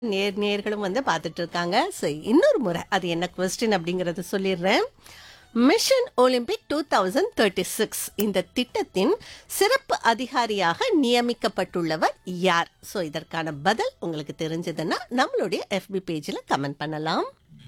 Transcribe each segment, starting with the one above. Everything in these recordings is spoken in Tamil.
நேர் நேர்களும் வந்து பார்த்துட்டு இருக்காங்க ஸோ இன்னொரு முறை அது என்ன கொஸ்டின் அப்படிங்கறத சொல்லிடுறேன் mission Olympic two thousand thirty six இந்த திட்டத்தின் சிறப்பு அதிகாரியாக நியமிக்கப்பட்டுள்ளவர் யார் ஸோ இதற்கான பதில் உங்களுக்கு தெரிஞ்சதுன்னா நம்மளுடைய எஃபி பேஜில் கமெண்ட் பண்ணலாம்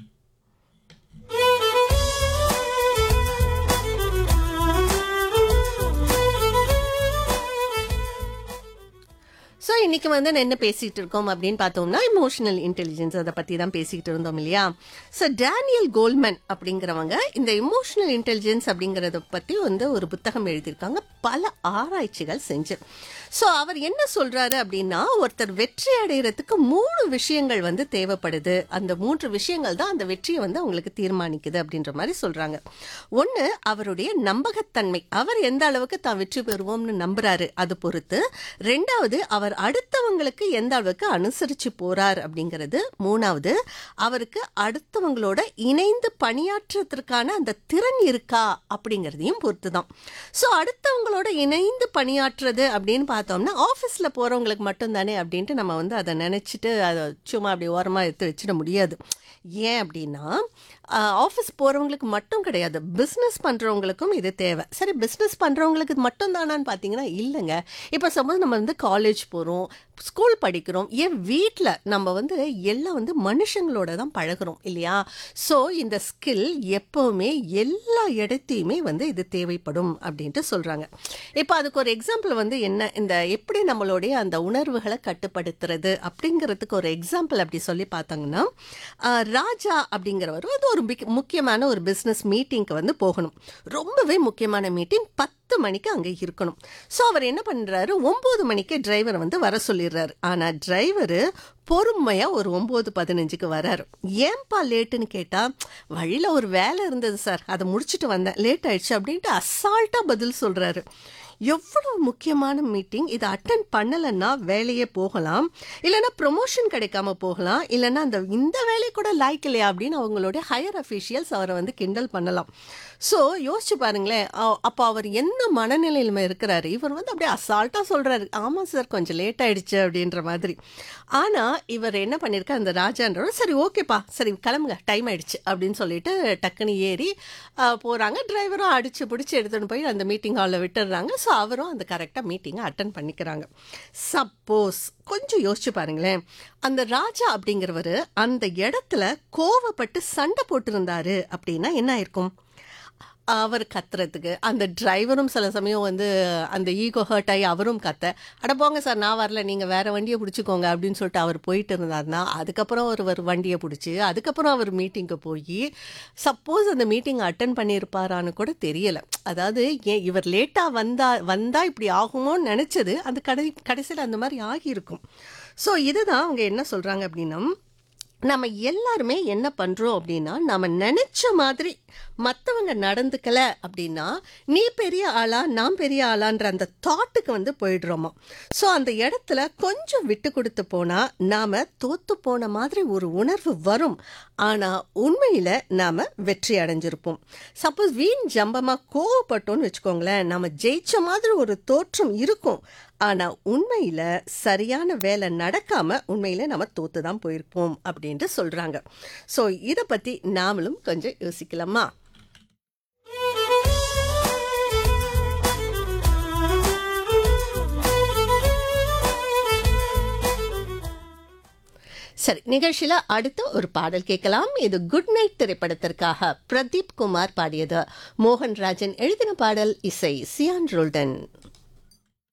ஸோ இன்னைக்கு வந்து நான் என்ன பேசிட்டு இருக்கோம் அப்படின்னு பார்த்தோம்னா இமோஷனல் இன்டெலிஜென்ஸ் அதை பற்றி தான் பேசிக்கிட்டு இருந்தோம் இல்லையா ஸோ டேனியல் கோல்மன் அப்படிங்கிறவங்க இந்த இமோஷனல் இன்டெலிஜென்ஸ் அப்படிங்கிறத பற்றி வந்து ஒரு புத்தகம் எழுதியிருக்காங்க பல ஆராய்ச்சிகள் செஞ்சு ஸோ அவர் என்ன சொல்றாரு அப்படின்னா ஒருத்தர் வெற்றி அடைகிறதுக்கு மூணு விஷயங்கள் வந்து தேவைப்படுது அந்த மூன்று விஷயங்கள் தான் அந்த வெற்றியை வந்து அவங்களுக்கு தீர்மானிக்குது அப்படின்ற மாதிரி சொல்றாங்க ஒன்று அவருடைய நம்பகத்தன்மை அவர் எந்த அளவுக்கு தான் வெற்றி பெறுவோம்னு நம்புறாரு அது பொறுத்து ரெண்டாவது அவர் அடுத்தவங்களுக்கு எந்த அளவுக்கு அனுசரிச்சு போறார் அப்படிங்கிறது மூணாவது அவருக்கு அடுத்தவங்களோட இணைந்து பணியாற்றுறதுக்கான அந்த திறன் இருக்கா அப்படிங்கிறதையும் பொறுத்து தான் ஸோ அடுத்தவங்களோட இணைந்து பணியாற்றுறது அப்படின்னு பார்த்தோம்னா ஆஃபீஸில் போகிறவங்களுக்கு மட்டும்தானே அப்படின்ட்டு நம்ம வந்து அதை நினச்சிட்டு அதை சும்மா அப்படி ஓரமாக எடுத்து வச்சிட முடியாது ஏன் அப்படின்னா ஆஃபீஸ் போகிறவங்களுக்கு மட்டும் கிடையாது பிஸ்னஸ் பண்ணுறவங்களுக்கும் இது தேவை சரி பிஸ்னஸ் பண்ணுறவங்களுக்கு மட்டும் தானான்னு பார்த்தீங்கன்னா இல்லைங்க இப்போ சப்போஸ் நம்ம வந்து காலேஜ் போகிறோம் ஸ்கூல் படிக்கிறோம் ஏன் வீட்டில் நம்ம வந்து எல்லாம் வந்து மனுஷங்களோட தான் பழகுறோம் இல்லையா ஸோ இந்த ஸ்கில் எப்போவுமே எல்லா இடத்தையுமே வந்து இது தேவைப்படும் அப்படின்ட்டு சொல்கிறாங்க இப்போ அதுக்கு ஒரு எக்ஸாம்பிள் வந்து என்ன இந்த எப்படி நம்மளுடைய அந்த உணர்வுகளை கட்டுப்படுத்துறது அப்படிங்கிறதுக்கு ஒரு எக்ஸாம்பிள் அப்படி சொல்லி பார்த்தாங்கன்னா ஆஹ், ராஜா அப்படிங்கிறவர் வந்து ஒரு மிக- முக்கியமான ஒரு பிஸ்னஸ் மீட்டிங்க்கு வந்து போகணும் ரொம்பவே முக்கியமான மீட்டிங் பத்து மணிக்கு அங்கே இருக்கணும் ஸோ அவர் என்ன பண்ணுறாரு ஒம்பது மணிக்கு டிரைவர் வந்து வர சொல்லிடுறாரு ஆனால் டிரைவரு பொறுமையாக ஒரு ஒம்பது பதினஞ்சுக்கு வராரு ஏன்பா லேட்டுன்னு கேட்டால் வழியில் ஒரு வேலை இருந்தது சார் அதை முடிச்சுட்டு வந்தேன் லேட் ஆயிடுச்சு அப்படின்ட்டு அசால்ட்டாக பதில் சொல்கிறாரு எவ்வளவு முக்கியமான மீட்டிங் இதை அட்டன் பண்ணலைன்னா வேலையே போகலாம் இல்லைன்னா ப்ரொமோஷன் கிடைக்காம போகலாம் இல்லைன்னா அந்த இந்த வேலை கூட லாய்க்கு இல்லையா அப்படின்னு அவங்களுடைய ஹையர் அஃபீஷியல்ஸ் அவரை வந்து கிண்டல் பண்ணலாம் ஸோ யோசிச்சு பாருங்களேன் அ- அப்போ அவர் என்ன மனநிலையில இருக்கிறாரு இவர் வந்து அப்படியே அசால்ட்டாக சொல்றாரு ஆமாம் சார் கொஞ்சம் லேட் ஆயிடுச்சு அப்படின்ற மாதிரி ஆனால் இவர் என்ன பண்ணியிருக்காரு அந்த ராஜான்றவர் சரி ஓகேப்பா சரி கிளம்புங்க டைம் ஆயிடுச்சு அப்படின்னு சொல்லிட்டு டக்குன்னு ஏறி போகிறாங்க டிரைவரும் அடிச்சு பிடிச்சி எடுத்துகிட்டு போய் அந்த மீட்டிங் ஹாலில் விட்டுடுறாங்க ஸோ அவரும் அந்த கரெக்டாக மீட்டிங்கை அட்டன் பண்ணிக்கிறாங்க சப்போஸ் கொஞ்சம் யோசிச்சு பாருங்களேன் அந்த ராஜா அப்படிங்கிறவர் அந்த இடத்துல கோவப்பட்டு சண்டை போட்டிருந்தாரு அப்படின்னா என்ன ஆயிருக்கும் அவர் கத்துறதுக்கு அந்த டிரைவரும் சில சமயம் வந்து அந்த ஈகோ ஹர்ட் ஆகி அவரும் கத்த அட போங்க சார் நான் வரல நீங்கள் வேற வண்டியை பிடிச்சிக்கோங்க அப்படின்னு சொல்லிட்டு அவர் போயிட்டு இருந்தாருன்னா அதுக்கப்புறம் ஒரு ஒரு வண்டியை பிடிச்சி அதுக்கப்புறம் அவர் மீட்டிங்க்கு போய் சப்போஸ் அந்த மீட்டிங் அட்டன் பண்ணியிருப்பாரான்னு கூட தெரியல அதாவது ஏன் இவர் லேட்டாக வந்தா வந்தா இப்படி ஆகுமோன்னு நினச்சது அது கடை கடைசியில் அந்த மாதிரி ஆகியிருக்கும் ஸோ இதுதான் அவங்க என்ன சொல்கிறாங்க அப்படின்னா நம்ம எல்லாருமே என்ன பண்ணுறோம் அப்படின்னா நம்ம நினச்ச மாதிரி மற்றவங்க நடந்துக்கல அப்படின்னா நீ பெரிய ஆளா நான் பெரிய ஆளான்ற அந்த தாட்டுக்கு வந்து போயிடுறோமா ஸோ அந்த இடத்துல கொஞ்சம் விட்டு கொடுத்து போனால் நாம் தோத்து போன மாதிரி ஒரு உணர்வு வரும் ஆனால் உண்மையில் நாம் வெற்றி அடைஞ்சிருப்போம் சப்போஸ் வீண் ஜம்பமாக கோவப்பட்டோம்னு வச்சுக்கோங்களேன் நம்ம ஜெயிச்ச மாதிரி ஒரு தோற்றம் இருக்கும் ஆனா உண்மையில சரியான வேலை நடக்காம உண்மையில நம்ம தோத்து தான் போயிருப்போம் அப்படின்ட்டு சொல்றாங்க ஸோ இதை பத்தி நாமளும் கொஞ்சம் யோசிக்கலாமா சரி நிகழ்ச்சியில அடுத்து ஒரு பாடல் கேட்கலாம் இது குட் நைட் திரைப்படத்திற்காக பிரதீப் குமார் பாடியது மோகன் ராஜன் எழுதின பாடல் இசை சியான் ரோல்டன்